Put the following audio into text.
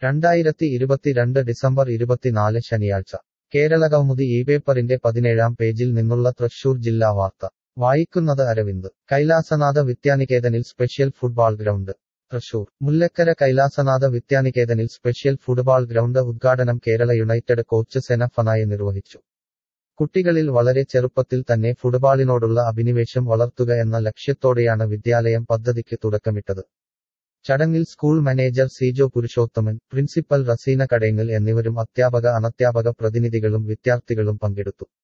രണ്ടായിരത്തി ഇരുപത്തിരണ്ട് ഡിസംബർ ഇരുപത്തിനാല് ശനിയാഴ്ച കേരളകൗമുദി ഈ പേപ്പറിന്റെ പതിനേഴാം പേജിൽ നിന്നുള്ള തൃശൂർ ജില്ലാ വാർത്ത വായിക്കുന്നത് അരവിന്ദ് കൈലാസനാഥ വിദ്യാനികേതനിൽ special football ground Thrissur Mullakkara Kailasanatha വിദ്യാനികേതനിൽ സ്പെഷ്യൽ ഫുട്ബാൾ ഗ്രൗണ്ട് ഉദ്ഘാടനം കേരള യുണൈറ്റഡ് കോച്ച് സെനഫനായി നിർവഹിച്ചു കുട്ടികളിൽ വളരെ ചെറുപ്പത്തിൽ തന്നെ ഫുട്ബാളിനോടുള്ള അഭിനിവേശം വളർത്തുക എന്ന ലക്ഷ്യത്തോടെയാണ് വിദ്യാലയം പദ്ധതിക്ക് തുടക്കമിട്ടത് ചടങ്ങിൽ school manager Sijo Purushothaman principal Raseena Kadayangal എന്നിവരും അധ്യാപക അനധ്യാപക പ്രതിനിധികളും വിദ്യാർത്ഥികളും പങ്കെടുത്തു